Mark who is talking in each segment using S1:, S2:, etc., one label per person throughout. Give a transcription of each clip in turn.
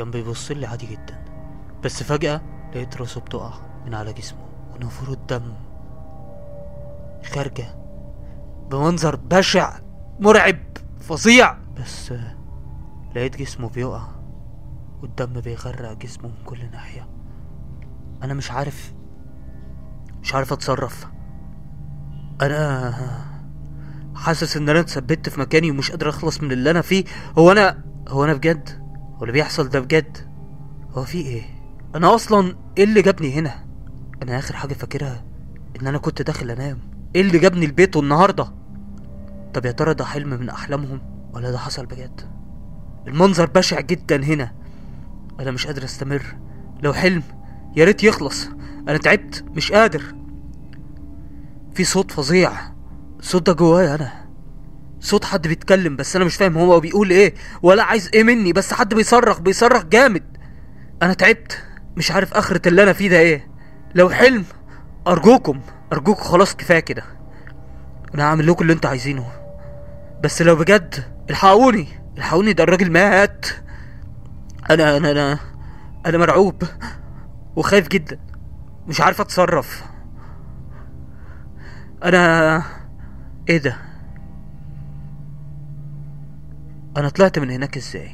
S1: كان بيبص لي عادي جدا بس فجأة لقيت راسه بتقع من على جسمه ونافورة دم خارجة بمنظر بشع مرعب فظيع بس آه، لقيت جسمه بيقع والدم بيغرق جسمه من كل ناحية أنا مش عارف مش عارف أتصرف أنا حاسس إن أنا اتثبت في مكاني ومش قادر أخلص من اللي أنا فيه هو أنا هو أنا بجد هو اللي بيحصل ده بجد هو في إيه أنا أصلا إيه اللي جابني هنا أنا آخر حاجة فاكرها إن أنا كنت داخل أنام إيه اللي جابني البيت النهاردة طب يا ترى ده حلم من أحلامهم ولا ده حصل بجد المنظر بشع جدا هنا انا مش قادر استمر لو حلم يا ريت يخلص انا تعبت مش قادر في صوت فظيع الصوت ده جوايا انا صوت حد بيتكلم بس انا مش فاهم هو بيقول ايه ولا عايز ايه مني بس حد بيصرخ بيصرخ جامد انا تعبت مش عارف اخرة اللي انا فيه ده ايه لو حلم ارجوكم ارجوكم خلاص كفايه كده انا هعمل لكم اللي انتوا عايزينه بس لو بجد الحقوني الحقوني ده الراجل مات انا انا انا انا مرعوب وخايف جدا مش عارف اتصرف انا ايه ده انا طلعت من هناك ازاي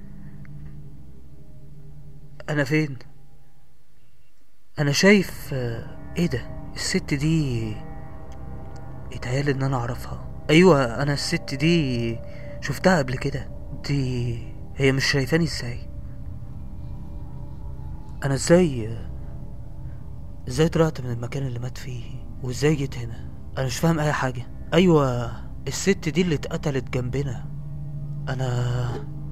S1: انا فين انا شايف آه، ايه ده الست دي اتهيال ان انا اعرفها ايوه انا الست دي شفتها قبل كده دي هي مش شايفاني ازاي انا ازاي ازاي طلعت من المكان اللي مات فيه وازاي جيت هنا انا مش فاهم اي حاجه ايوه الست دي اللي اتقتلت جنبنا انا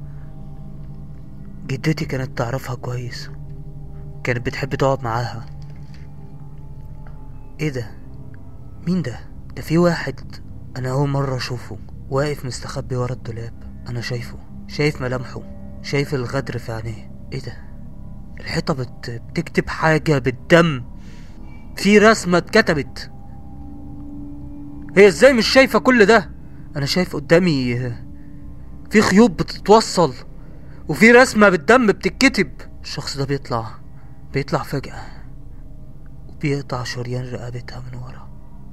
S1: جدتي كانت تعرفها كويس كانت بتحب تقعد معاها ايه ده مين ده ده في واحد انا اول مره اشوفه واقف مستخبي ورا الدولاب انا شايفه شايف ملامحه شايف الغدر في عينيه ايه ده الحيطه بت... بتكتب حاجه بالدم في رسمه اتكتبت هي ازاي مش شايفه كل ده انا شايف قدامي آه، في خيوط بتتوصل وفي رسمه بالدم بتتكتب الشخص ده بيطلع بيطلع فجاه وبيقطع شريان رقبتها من ورا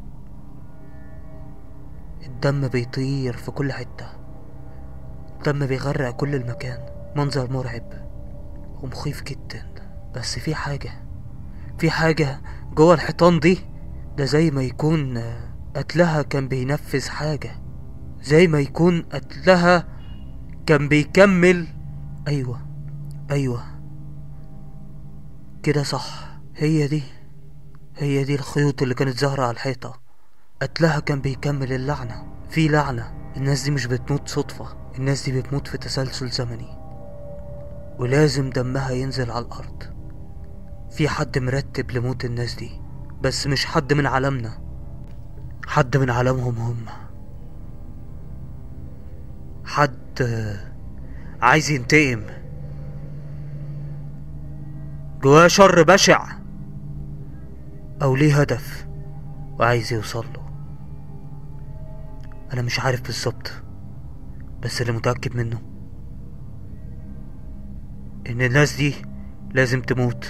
S1: الدم بيطير في كل حتة الدم بيغرق كل المكان منظر مرعب ومخيف جدا بس في حاجة في حاجة جوه الحيطان دي ده زي ما يكون آه، قتلها كان بينفذ حاجة زي ما يكون قتلها كان بيكمل أيوة أيوة كده صح هي دي هي دي الخيوط اللي كانت ظاهرة على الحيطة قتلها كان بيكمل اللعنة في لعنة الناس دي مش بتموت صدفة الناس دي بتموت في تسلسل زمني ولازم دمها ينزل على الأرض في حد مرتب لموت الناس دي بس مش حد من عالمنا حد من عالمهم هم حد آه، عايز ينتقم جواه شر بشع او ليه هدف وعايز يوصل له انا مش عارف بالظبط بس اللي متاكد منه ان الناس دي لازم تموت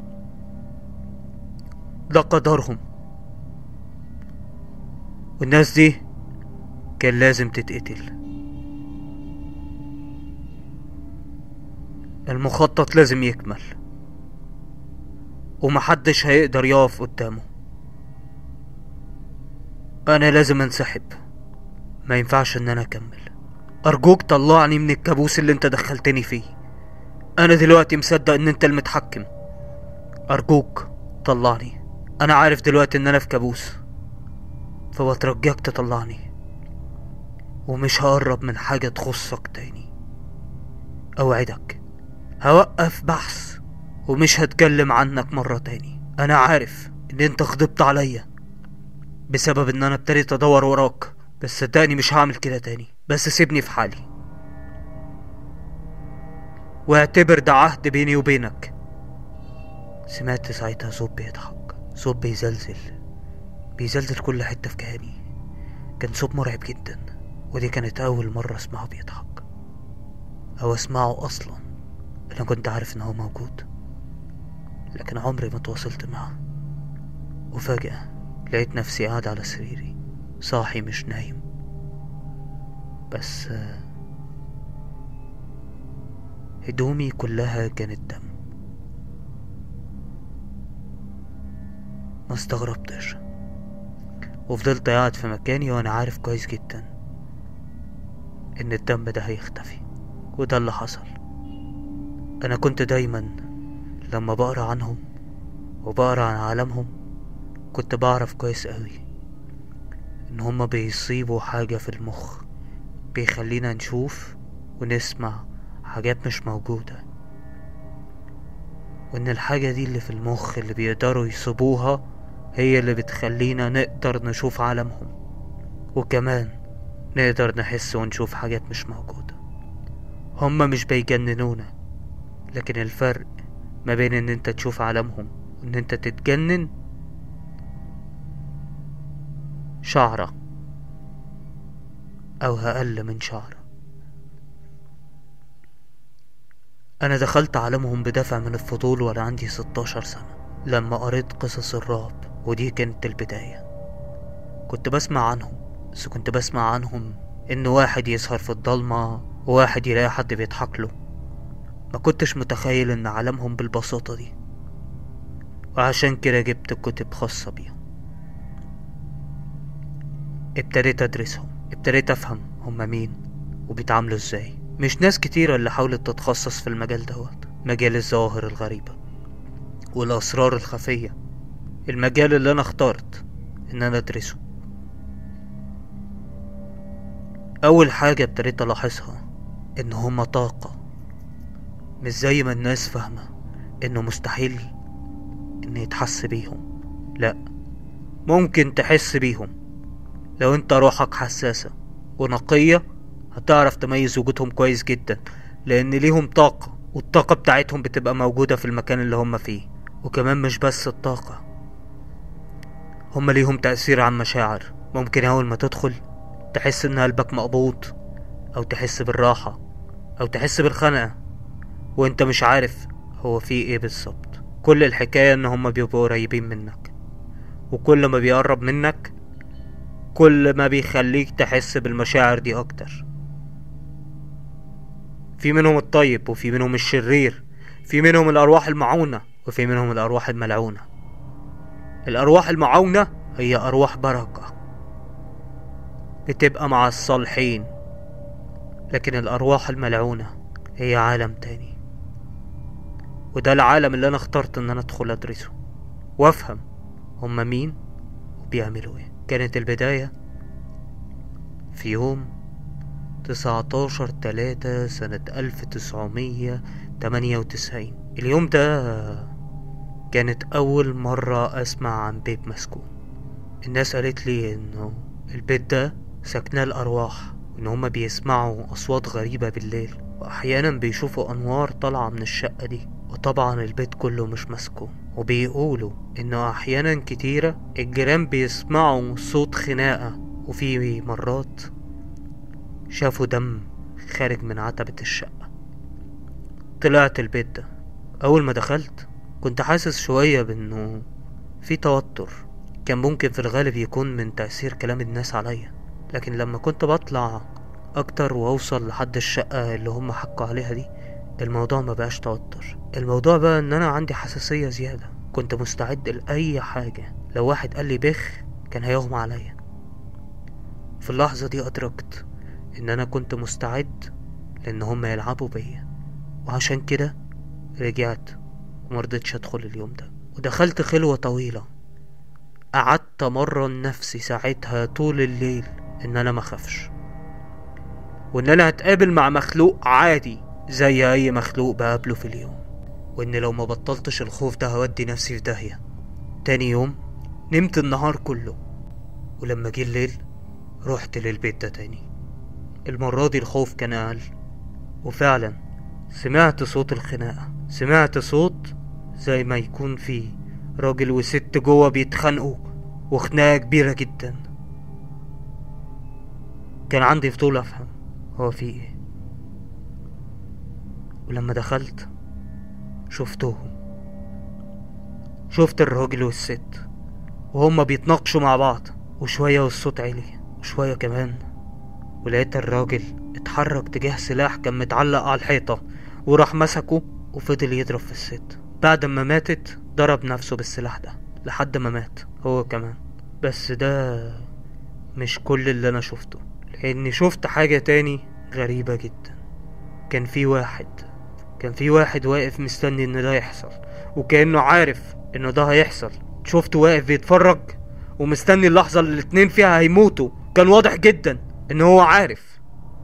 S1: ده قدرهم والناس دي كان لازم تتقتل المخطط لازم يكمل ومحدش هيقدر يقف قدامه انا لازم انسحب ما ينفعش ان انا اكمل ارجوك طلعني من الكابوس اللي انت دخلتني فيه انا دلوقتي مصدق ان انت المتحكم ارجوك طلعني انا عارف دلوقتي ان انا في كابوس فبترجاك تطلعني ومش هقرب من حاجة تخصك تاني اوعدك هوقف بحث ومش هتكلم عنك مرة تاني انا عارف ان انت غضبت عليا بسبب ان انا ابتديت ادور وراك بس صدقني مش هعمل كده تاني بس سيبني في حالي واعتبر ده عهد بيني وبينك سمعت ساعتها صوت بيضحك صوت بيزلزل بيزلزل كل حتة في كياني كان صوت مرعب جدا ودي كانت أول مرة أسمعه بيضحك أو أسمعه أصلا أنا كنت عارف إن هو موجود لكن عمري ما تواصلت معه وفجأة لقيت نفسي قاعد على سريري صاحي مش نايم بس آه، هدومي كلها كانت دم ما استغربتش وفضلت قاعد في مكاني وانا عارف كويس جدا ان الدم ده هيختفي وده اللي حصل انا كنت دايما لما بقرا عنهم وبقرا عن عالمهم كنت بعرف كويس قوي ان هما بيصيبوا حاجة في المخ بيخلينا نشوف ونسمع حاجات مش موجودة وان الحاجة دي اللي في المخ اللي بيقدروا يصيبوها هي اللي بتخلينا نقدر نشوف عالمهم وكمان نقدر نحس ونشوف حاجات مش موجودة هما مش بيجننونا لكن الفرق ما بين ان انت تشوف عالمهم وان انت تتجنن شعرة او اقل من شعرة انا دخلت عالمهم بدافع من الفضول وانا عندي 16 سنة لما قريت قصص الرعب ودي كانت البداية كنت بسمع عنهم بس كنت بسمع عنهم ان واحد يسهر في الضلمة وواحد يلاقي حد بيضحك له ما كنتش متخيل ان عالمهم بالبساطة دي وعشان كده جبت كتب خاصة بيهم ابتديت ادرسهم ابتديت افهم هما مين وبيتعاملوا ازاي مش ناس كتيرة اللي حاولت تتخصص في المجال دوت مجال الظواهر الغريبة والأسرار الخفية المجال اللي أنا اخترت إن أنا أدرسه أول حاجة ابتديت ألاحظها إن هما طاقة مش زي ما الناس فاهمة إنه مستحيل إن يتحس بيهم لأ ممكن تحس بيهم لو انت روحك حساسة ونقية هتعرف تميز وجودهم كويس جدا لان ليهم طاقة والطاقة بتاعتهم بتبقى موجودة في المكان اللي هم فيه وكمان مش بس الطاقة هم ليهم تأثير على المشاعر ممكن أول ما تدخل تحس إن قلبك مقبوض أو تحس بالراحة أو تحس بالخنقة وانت مش عارف هو فيه ايه بالظبط كل الحكاية ان هما بيبقوا قريبين منك وكل ما بيقرب منك كل ما بيخليك تحس بالمشاعر دي اكتر في منهم الطيب وفي منهم الشرير في منهم الارواح المعونة وفي منهم الارواح الملعونة الارواح المعونة هي ارواح بركة بتبقى مع الصالحين لكن الارواح الملعونة هي عالم تاني وده العالم اللي انا اخترت ان انا ادخل ادرسه وافهم هما مين وبيعملوا ايه كانت البداية في يوم تسعتاشر تلاتة سنة ألف تسعمية تمانية وتسعين اليوم ده كانت أول مرة أسمع عن بيت مسكون الناس قالت لي إنه البيت ده سكناه الأرواح وإن هما بيسمعوا أصوات غريبة بالليل وأحيانا بيشوفوا أنوار طالعة من الشقة دي وطبعا البيت كله مش مسكون وبيقولوا إنه أحيانا كتيرة الجيران بيسمعوا صوت خناقة وفي مرات شافوا دم خارج من عتبة الشقة طلعت البيت ده أول ما دخلت كنت حاسس شوية بإنه في توتر كان ممكن في الغالب يكون من تأثير كلام الناس عليا لكن لما كنت بطلع أكتر وأوصل لحد الشقة اللي هم حكوا عليها دي الموضوع ما بقاش توتر الموضوع بقى إن أنا عندي حساسية زيادة كنت مستعد لأي حاجة لو واحد قال لي بخ كان هيغمى عليا في اللحظة دي أدركت إن أنا كنت مستعد لأن هم يلعبوا بيا وعشان كده رجعت ومرضتش أدخل اليوم ده ودخلت خلوة طويلة قعدت أمرن نفسي ساعتها طول الليل إن أنا مخافش وإن أنا هتقابل مع مخلوق عادي زي أي مخلوق بقابله في اليوم وإن لو ما بطلتش الخوف ده هودي نفسي في داهية تاني يوم نمت النهار كله ولما جه الليل رحت للبيت ده تاني المرة دي الخوف كان أقل وفعلا سمعت صوت الخناقة سمعت صوت زي ما يكون في راجل وست جوه بيتخانقوا وخناقة كبيرة جدا كان عندي فضول أفهم هو في إيه ولما دخلت شفتهم شفت الراجل والست وهما بيتناقشوا مع بعض وشوية والصوت عالي وشوية كمان ولقيت الراجل اتحرك تجاه سلاح كان متعلق على الحيطة وراح مسكه وفضل يضرب في الست بعد ما ماتت ضرب نفسه بالسلاح ده لحد ما مات هو كمان بس ده مش كل اللي انا شفته لاني شفت حاجة تاني غريبة جدا كان في واحد كان في واحد واقف مستني ان ده يحصل وكأنه عارف ان ده هيحصل شفته واقف بيتفرج ومستني اللحظة اللي الاتنين فيها هيموتوا كان واضح جدا ان هو عارف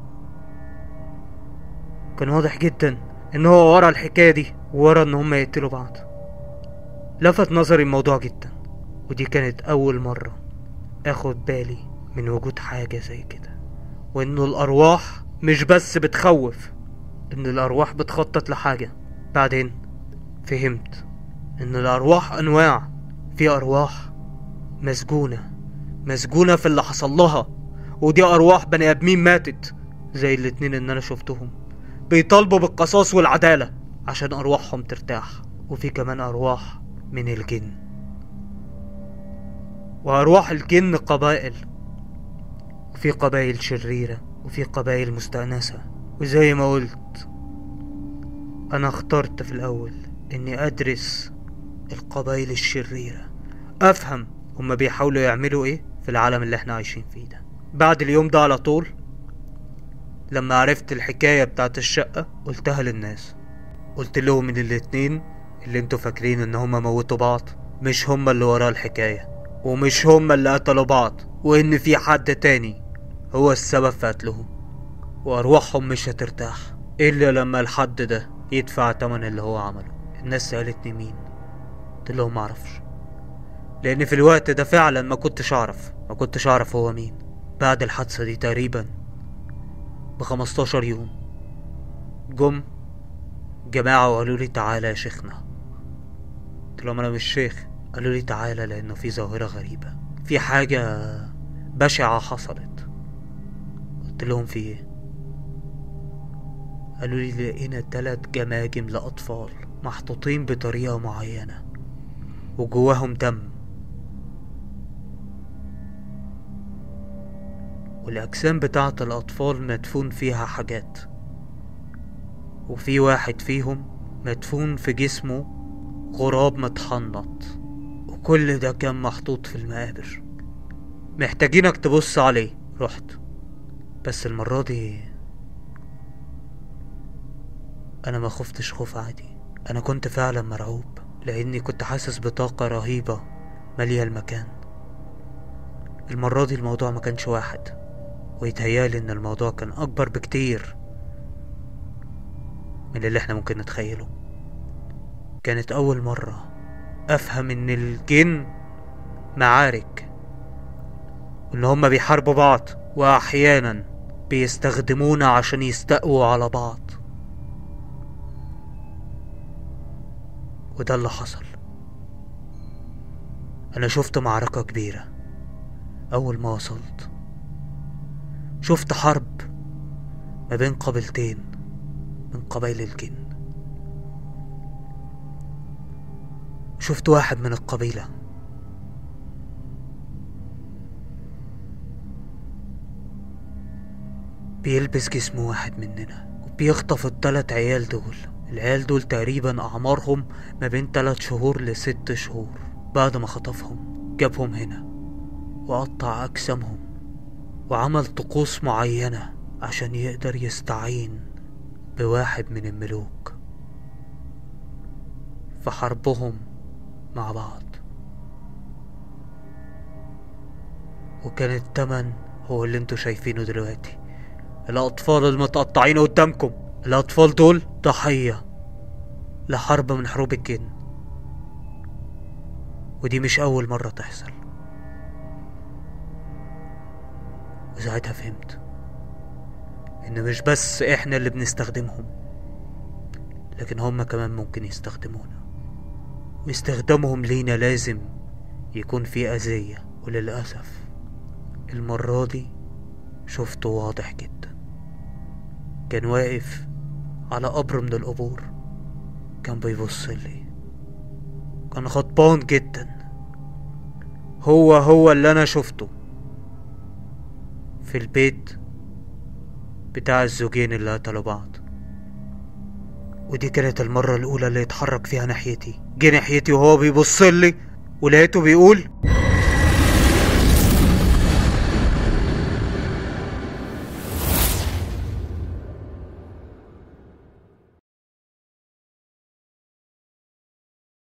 S1: كان واضح جدا ان هو ورا الحكاية دي وورا ان هما يقتلوا بعض لفت نظري الموضوع جدا ودي كانت اول مرة اخد بالي من وجود حاجة زي كده وانه الارواح مش بس بتخوف ان الارواح بتخطط لحاجة بعدين فهمت ان الارواح انواع في ارواح مسجونة مسجونة في اللي حصل لها ودي ارواح بني ادمين ماتت زي الاتنين اللي انا شفتهم بيطالبوا بالقصاص والعدالة عشان ارواحهم ترتاح وفي كمان ارواح من الجن وارواح الجن قبائل وفي قبائل شريرة وفي قبائل مستأنسة وزي ما قلت أنا اخترت في الأول إني أدرس القبائل الشريرة أفهم هما بيحاولوا يعملوا إيه في العالم اللي احنا عايشين فيه ده بعد اليوم ده على طول لما عرفت الحكاية بتاعت الشقة قلتها للناس قلت لهم ان الاتنين اللي انتوا فاكرين ان هما موتوا بعض مش هما اللي ورا الحكاية ومش هما اللي قتلوا بعض وان في حد تاني هو السبب في قتلهم وارواحهم مش هترتاح الا لما الحد ده يدفع تمن اللي هو عمله الناس سألتني مين قلت لهم معرفش لان في الوقت ده فعلا ما كنتش اعرف ما كنتش اعرف هو مين بعد الحادثة دي تقريبا بخمستاشر يوم جم جماعة وقالوا لي تعالى يا شيخنا قلت لهم انا مش شيخ قالوا لي تعالى لانه في ظاهرة غريبة في حاجة بشعة حصلت قلت لهم في ايه قالوا لي لقينا تلات جماجم لأطفال محطوطين بطريقة معينة وجواهم دم والأجسام بتاعة الأطفال مدفون فيها حاجات وفي واحد فيهم مدفون في جسمه غراب متحنط وكل ده كان محطوط في المقابر محتاجينك تبص عليه رحت بس المرة دي أنا ما خفتش خوف عادي أنا كنت فعلا مرعوب لأني كنت حاسس بطاقة رهيبة مالية المكان المرة دي الموضوع ما كانش واحد ويتهيالي إن الموضوع كان أكبر بكتير من اللي احنا ممكن نتخيله كانت أول مرة أفهم إن الجن معارك وإن هما بيحاربوا بعض وأحيانا بيستخدمونا عشان يستقووا على بعض وده اللي حصل أنا شفت معركة كبيرة أول ما وصلت شفت حرب ما بين قبيلتين من قبائل الجن شفت واحد من القبيلة بيلبس جسم واحد مننا وبيخطف التلات عيال دول العيال دول تقريبا أعمارهم ما بين تلات شهور لست شهور بعد ما خطفهم جابهم هنا وقطع أجسامهم وعمل طقوس معينة عشان يقدر يستعين بواحد من الملوك في حربهم مع بعض وكان التمن هو اللي انتوا شايفينه دلوقتي الأطفال المتقطعين قدامكم الأطفال دول ضحية لحرب من حروب الجن ودي مش أول مرة تحصل وساعتها فهمت إن مش بس إحنا اللي بنستخدمهم لكن هما كمان ممكن يستخدمونا واستخدامهم لينا لازم يكون في أذية وللأسف المرة دي شفته واضح جدا كان واقف على قبر من القبور كان بيبص لي كان غضبان جدا هو هو اللي انا شفته في البيت بتاع الزوجين اللي قتلوا بعض ودي كانت المرة الأولى اللي يتحرك فيها ناحيتي جه ناحيتي وهو بيبص لي ولقيته بيقول